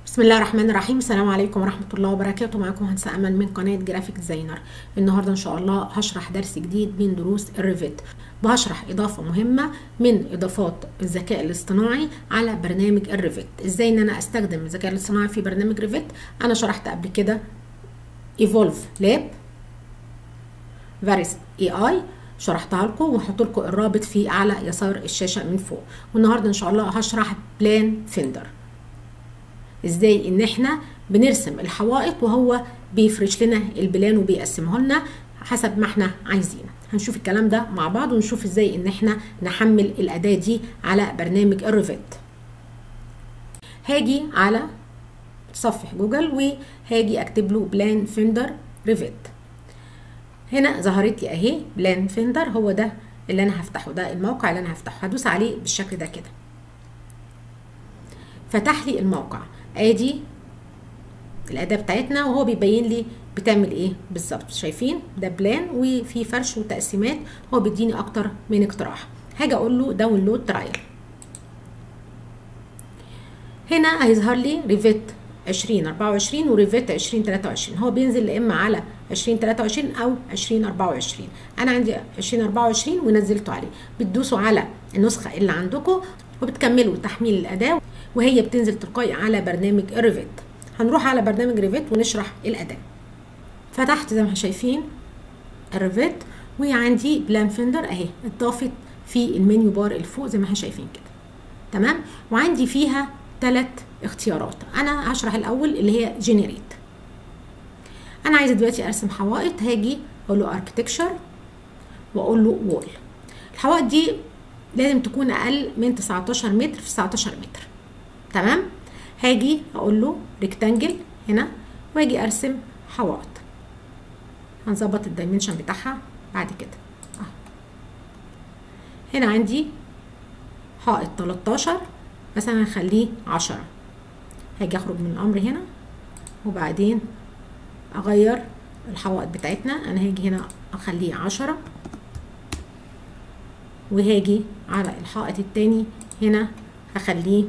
بسم الله الرحمن الرحيم السلام عليكم ورحمة الله وبركاته معكم هندسة أمل من قناة جرافيك ديزاينر النهاردة إن شاء الله هشرح درس جديد من دروس الريفيت وهشرح إضافة مهمة من إضافات الذكاء الاصطناعي على برنامج الريفيت إزاي إن أنا أستخدم الذكاء الاصطناعي في برنامج ريفيت أنا شرحت قبل كده ايفولف لاب فاريس اي اي شرحتها لكم وهحط لكم الرابط في اعلى يسار الشاشه من فوق والنهارده ان شاء الله هشرح بلان فيندر ازاي ان احنا بنرسم الحوائط وهو بيفرش لنا البلان وبيقسمه لنا حسب ما احنا عايزين هنشوف الكلام ده مع بعض ونشوف ازاي ان احنا نحمل الاداه دي على برنامج الريفيت هاجي على صفح جوجل وهاجي اكتب له بلان فيندر ريفيت هنا ظهرت لي اهي بلان فيندر هو ده اللي انا هفتحه ده الموقع اللي انا هفتحه هدوس عليه بالشكل ده كده فتح لي الموقع ادي الاداه بتاعتنا وهو بيبين لي بتعمل ايه بالظبط شايفين ده بلان وفي فرش وتقسيمات هو بيديني اكتر من اقتراح هاجي اقول له داونلود ترايل هنا هيظهر لي ريفيت 2024 وريفيت 2023 هو بينزل يا اما على 2023 او 2024 انا عندي 2024 ونزلته عليه بتدوسوا على النسخه اللي عندكم وبتكملوا تحميل الاداه وهي بتنزل تلقائي على برنامج الريفيت هنروح على برنامج ريفيت ونشرح الاداه فتحت زي ما شايفين الريفيت وعندي بلان فيندر اهي اتضافت في المنيو بار اللي فوق زي ما احنا شايفين كده تمام وعندي فيها ثلاث اختيارات انا هشرح الاول اللي هي جنريت انا عايزه دلوقتي ارسم حوائط هاجي اقول له اركتكشر واقول له وول الحوائط دي لازم تكون اقل من 19 متر في 19 متر تمام هاجي اقول له ريكتانجل هنا واجي ارسم حوائط هنظبط الدايمنشن بتاعها بعد كده اه هنا عندي حائط 13 مثلا هخليه 10 هاجي اخرج من الامر هنا وبعدين اغير الحوائط بتاعتنا انا هاجي هنا اخليه 10 وهاجي على الحائط التاني هنا هخليه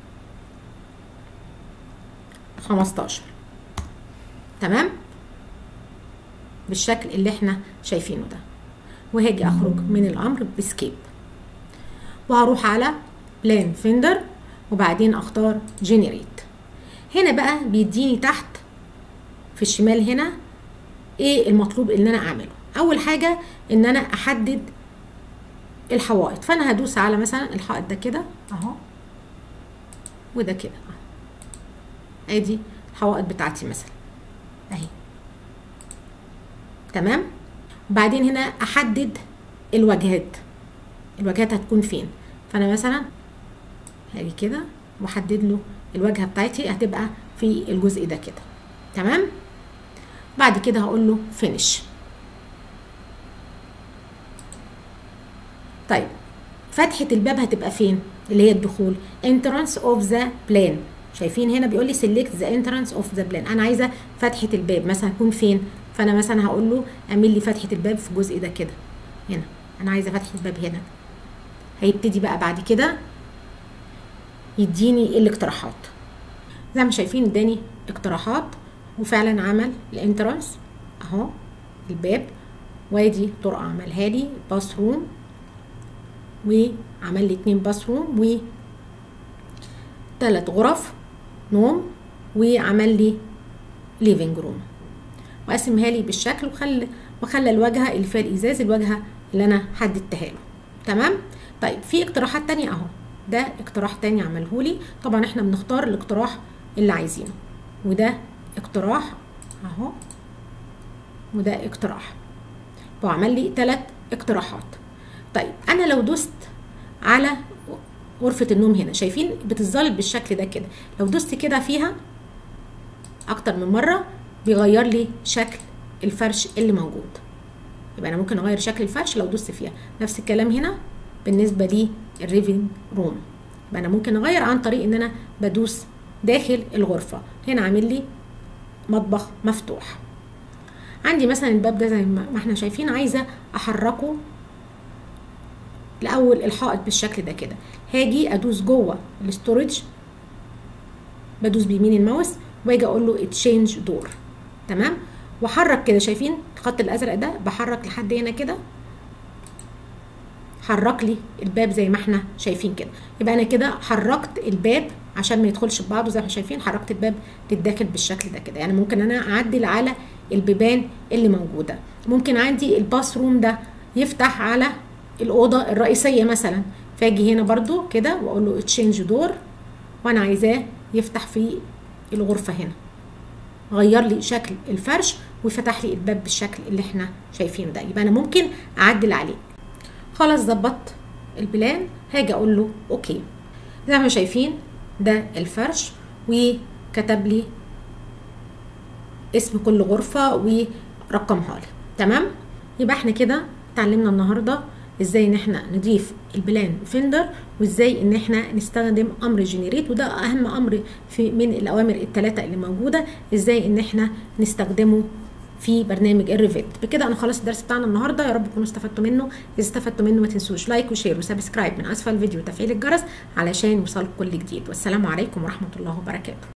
15 تمام بالشكل اللي احنا شايفينه ده وهاجي اخرج من الامر بسكيب وهروح على بلان فيندر وبعدين اختار جنريت هنا بقى بيديني تحت في الشمال هنا ايه المطلوب ان انا اعمله اول حاجه ان انا احدد الحوائط فانا هدوس على مثلا الحائط ده كده اهو وده كده ادي الحوائط بتاعتي مثلا اهي تمام وبعدين هنا احدد الواجهات الواجهات هتكون فين فانا مثلا هاجي كده واحدد له الواجهه بتاعتي هتبقى في الجزء ده كده تمام بعد كده هقول له فينيش طيب فتحه الباب هتبقى فين اللي هي الدخول entrance of the plan شايفين هنا بيقول لي select the entrance of the plan انا عايزه فتحه الباب مثلا تكون فين فانا مثلا هقول له اعمل لي فتحه الباب في الجزء ده كده هنا انا عايزه فتحه الباب هنا هيبتدي بقى بعد كده يديني الاقتراحات زي ما شايفين اداني اقتراحات وفعلا عمل الانترانس اهو الباب وادي طرقه عملها لي باث روم وعمل لي اتنين باث روم و تلات غرف نوم وعمل لي ليفينج روم وقسمها لي بالشكل وخلى وخلى الواجهه اللي فيها الازاز الواجهه اللي انا حددتها له تمام طيب في اقتراحات تانية اهو ده اقتراح تاني عمله لي طبعا احنا بنختار الاقتراح اللي عايزينه وده اقتراح اهو وده اقتراح وعمل لي ثلاث اقتراحات طيب انا لو دوست على غرفة النوم هنا شايفين بتظل بالشكل ده كده لو دوست كده فيها اكتر من مرة بيغير لي شكل الفرش اللي موجود يبقى انا ممكن اغير شكل الفرش لو دوست فيها نفس الكلام هنا بالنسبة لي الريفنج روم يبقى انا ممكن اغير عن طريق ان انا بدوس داخل الغرفة هنا عامل لي مطبخ مفتوح عندي مثلا الباب ده زي ما احنا شايفين عايزة احركه الاول الحائط بالشكل ده كده هاجي ادوس جوه الاستورج بدوس بيمين الماوس واجي اقول له تشينج دور تمام واحرك كده شايفين الخط الازرق ده بحرك لحد هنا كده حرك لي الباب زي ما احنا شايفين كده يبقى انا كده حركت الباب عشان ما يدخلش ببعضه زي ما شايفين حركت الباب للداخل بالشكل ده كده يعني ممكن انا اعدل على البيبان اللي موجوده ممكن عندي الباث روم ده يفتح على الاوضه الرئيسيه مثلا فاجي هنا برضو كده واقول له تشينج دور وانا عايزاه يفتح في الغرفه هنا غير لي شكل الفرش وفتح لي الباب بالشكل اللي احنا شايفينه ده يبقى انا ممكن اعدل عليه خلاص ظبطت البلان هاجي اقول له اوكي زي ما شايفين ده الفرش وكتب لي اسم كل غرفة ورقمها لي تمام يبقى احنا كده اتعلمنا النهارده ازاي ان احنا نضيف البلان فيندر وازاي ان احنا نستخدم امر جنريت وده اهم امر في من الاوامر الثلاثه اللي موجوده ازاي ان احنا نستخدمه في برنامج الريفيت بكده انا خلصت الدرس بتاعنا النهارده يا رب تكونوا استفدتوا منه اذا استفدتوا منه ما تنسوش لايك وشير وسبسكرايب من اسفل الفيديو وتفعيل الجرس علشان يوصلكم كل جديد والسلام عليكم ورحمه الله وبركاته